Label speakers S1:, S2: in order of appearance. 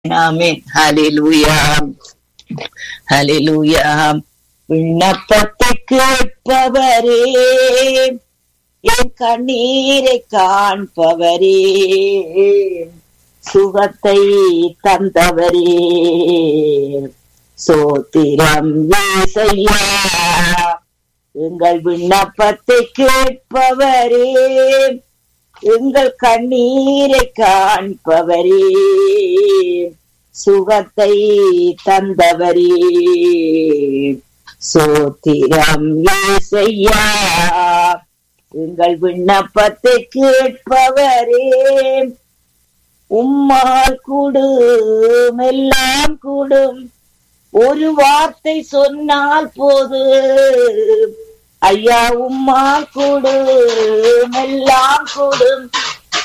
S1: ஆமென் ஹalleluya ஹalleluya விண்ணப்பத்தை கேட்பவரே என் கண்ணீரை காண்பவரே சுகத்தை தந்தவரே சோத்திரம் ஏசையா எங்கள் விண்ணப்பத்தை கேட்பவரே எங்கள் கண்ணீரை காண்பவரே சுகத்தை தந்தவரே சோத்திரம் ஏசையா எங்கள் விண்ணப்பத்தை கேட்பவரே உம்மால் கூடும் எல்லாம் கூடும் ஒரு வார்த்தை சொன்னால் போது ஐயா உம்மால் கூடும் எல்லாம் கூடும்